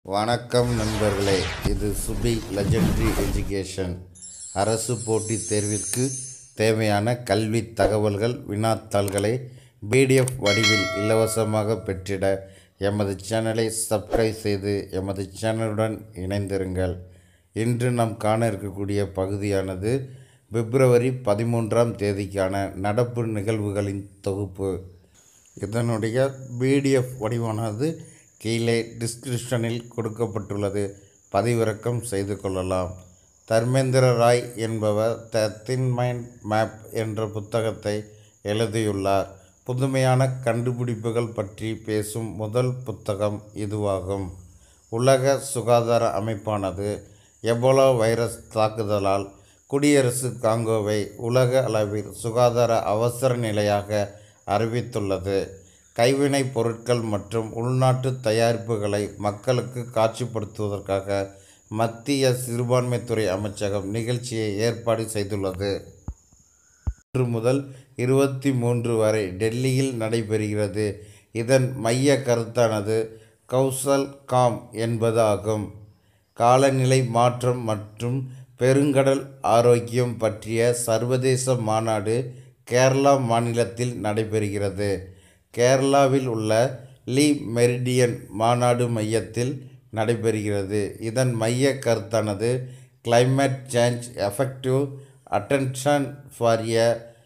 வணக்கம் நண்பர்களே இது சுபி லெஜெண்டரி எஜுகேஷன் அரசு போட்டித் தேர்விற்கு தேவையான கல்வி தகவல்கள் வினாத்தாள்களை பிடிஎஃப் வடிவில் இலவசமாக பெற்றிட எமது சேனலை சப்ஸ்கிரைப் செய்து எமது சேனலுடன் இணைந்திருங்கள் இன்று நாம் காண இருக்கக்கூடிய பகுதியானது பிப்ரவரி பதிமூன்றாம் தேதிக்கான நடப்பு நிகழ்வுகளின் தொகுப்பு இதனுடைய பிடிஎஃப் வடிவானது கீழே டிஸ்கிரிப்ஷனில் கொடுக்கப்பட்டுள்ளது பதிவிறக்கம் செய்து கொள்ளலாம் தர்மேந்திர ராய் என்பவர் த தின் மைண்ட் மேப் என்ற புத்தகத்தை எழுதியுள்ளார் புதுமையான கண்டுபிடிப்புகள் பற்றி பேசும் முதல் புத்தகம் இதுவாகும் உலக சுகாதார அமைப்பானது எபோலா வைரஸ் தாக்குதலால் குடியரசு காங்கோவை உலக அளவில் சுகாதார அவசர நிலையாக அறிவித்துள்ளது கைவினைப் பொருட்கள் மற்றும் உள்நாட்டு தயாரிப்புகளை மக்களுக்கு காட்சிப்படுத்துவதற்காக மத்திய சிறுபான்மைத்துறை அமைச்சகம் நிகழ்ச்சியை ஏற்பாடு செய்துள்ளது ஒன்று முதல் இருபத்தி மூன்று வரை டெல்லியில் நடைபெறுகிறது இதன் மைய கருத்தானது கௌசல் காம் என்பதாகும் காலநிலை மாற்றம் மற்றும் பெருங்கடல் ஆரோக்கியம் பற்றிய சர்வதேச மாநாடு கேரளா மாநிலத்தில் நடைபெறுகிறது கேரளாவில் உள்ள லீ மெரிடியன் மாநாடு மையத்தில் நடைபெறுகிறது இதன் மைய கருத்தானது climate change effective attention for a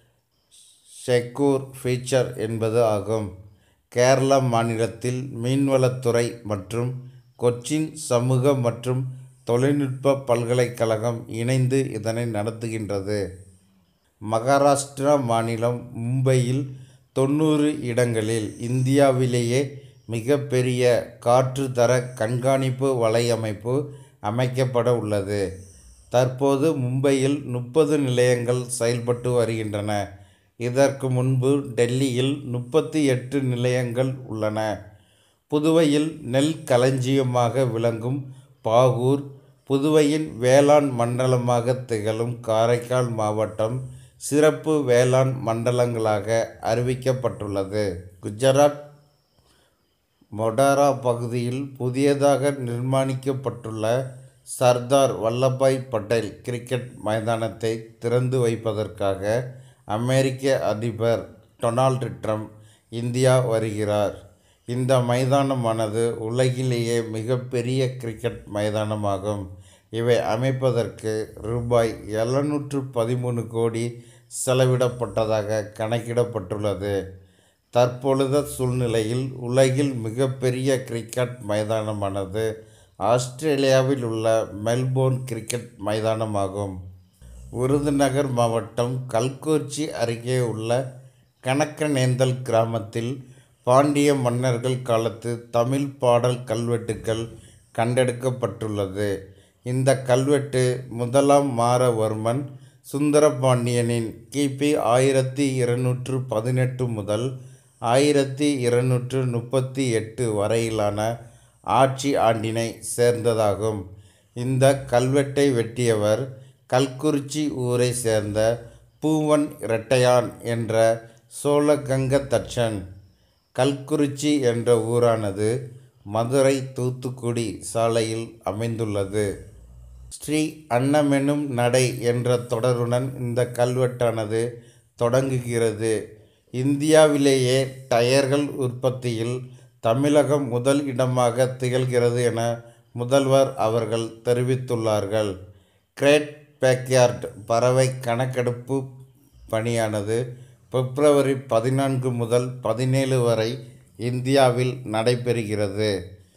secure feature என்பது ஆகும் கேரளா மாநிலத்தில் மீன்வளத்துறை மற்றும் கொச்சின் சமூக மற்றும் தொழில்நுட்ப பல்கலைக்கழகம் இணைந்து இதனை நடத்துகின்றது மகாராஷ்டிரா மாநிலம் மும்பையில் தொண்ணூறு இடங்களில் இந்தியாவிலேயே மிகப்பெரிய காற்றுத்தர கண்காணிப்பு வலையமைப்பு அமைக்கப்பட உள்ளது தற்போது மும்பையில் முப்பது நிலையங்கள் செயல்பட்டு வருகின்றன இதற்கு முன்பு டெல்லியில் முப்பத்தி எட்டு நிலையங்கள் உள்ளன புதுவையில் நெல் களஞ்சியமாக விளங்கும் பாகூர் புதுவையின் வேளாண் மண்டலமாக திகழும் காரைக்கால் மாவட்டம் சிறப்பு வேளாண் மண்டலங்களாக அறிவிக்கப்பட்டுள்ளது குஜராத் மொடாரா பகுதியில் புதியதாக நிர்மாணிக்கப்பட்டுள்ள சர்தார் வல்லபாய் பட்டேல் கிரிக்கெட் மைதானத்தை திறந்து வைப்பதற்காக அமெரிக்க அதிபர் டொனால்டு ட்ரம்ப் இந்தியா வருகிறார் இந்த மைதானமானது உலகிலேயே மிகப்பெரிய கிரிக்கெட் மைதானமாகும் இவை அமைப்பதற்கு ரூபாய் எழுநூற்று பதிமூணு கோடி செலவிடப்பட்டதாக கணக்கிடப்பட்டுள்ளது தற்பொழுத சூழ்நிலையில் உலகில் மிகப்பெரிய கிரிக்கெட் மைதானமானது ஆஸ்திரேலியாவில் உள்ள மெல்போர்ன் கிரிக்கெட் மைதானமாகும் விருதுநகர் மாவட்டம் கல்குறிச்சி அருகே உள்ள கணக்கனேந்தல் கிராமத்தில் பாண்டிய மன்னர்கள் காலத்து தமிழ் பாடல் கல்வெட்டுக்கள் கண்டெடுக்கப்பட்டுள்ளது இந்த கல்வெட்டு முதலாம் மாறவர்மன் சுந்தரபாண்டியனின் கிபி ஆயிரத்தி இருநூற்று பதினெட்டு முதல் ஆயிரத்தி இருநூற்று முப்பத்தி எட்டு வரையிலான ஆட்சி ஆண்டினை சேர்ந்ததாகும் இந்த கல்வெட்டை வெட்டியவர் கல்குறிச்சி ஊரை சேர்ந்த பூவன் இரட்டையான் என்ற சோழகங்க தச்சன் கல்குறிச்சி என்ற ஊரானது மதுரை தூத்துக்குடி சாலையில் அமைந்துள்ளது ஸ்ரீ அன்னமெனும் நடை என்ற தொடருடன் இந்த கல்வெட்டானது தொடங்குகிறது இந்தியாவிலேயே டயர்கள் உற்பத்தியில் தமிழகம் முதல் இடமாக திகழ்கிறது என முதல்வர் அவர்கள் தெரிவித்துள்ளார்கள் கிரேட் பேக்யார்ட் பறவை கணக்கெடுப்பு பணியானது பிப்ரவரி பதினான்கு முதல் பதினேழு வரை இந்தியாவில் நடைபெறுகிறது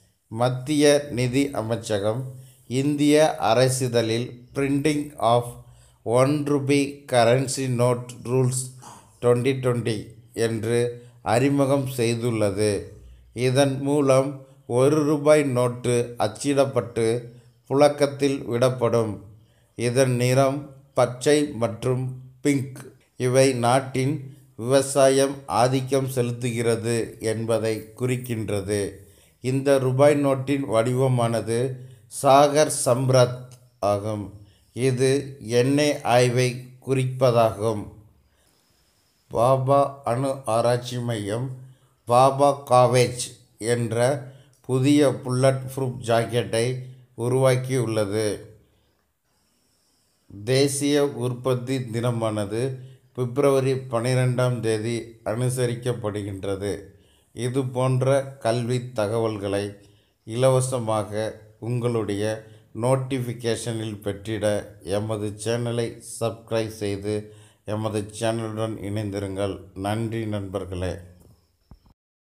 மத்திய நிதி அமைச்சகம் இந்திய அரசிதழில் printing of one rupee currency note rules twenty twenty என்று அறிமுகம் செய்துள்ளது இதன் மூலம் ஒரு ரூபாய் நோட்டு அச்சிடப்பட்டு புழக்கத்தில் விடப்படும் இதன் நிறம் பச்சை மற்றும் பிங்க் இவை நாட்டின் விவசாயம் ஆதிக்கம் செலுத்துகிறது என்பதை குறிக்கின்றது இந்த ரூபாய் நோட்டின் வடிவமானது சாகர் சம்ரத் ஆகும் இது எண்ணெய் ஆய்வை குறிப்பதாகும் பாபா அணு ஆராய்ச்சி மையம் பாபா காவேஜ் என்ற புதிய புல்லட் ப்ரூஃப் ஜாக்கெட்டை உருவாக்கியுள்ளது தேசிய உற்பத்தி தினமானது பிப்ரவரி பன்னிரெண்டாம் தேதி அனுசரிக்கப்படுகின்றது இது போன்ற கல்வி தகவல்களை இலவசமாக உங்களுடைய நோட்டிஃபிகேஷனில் பெற்றிட எமது சேனலை சப்ஸ்கிரைப் செய்து எமது சேனலுடன் இணைந்திருங்கள் நன்றி நண்பர்களே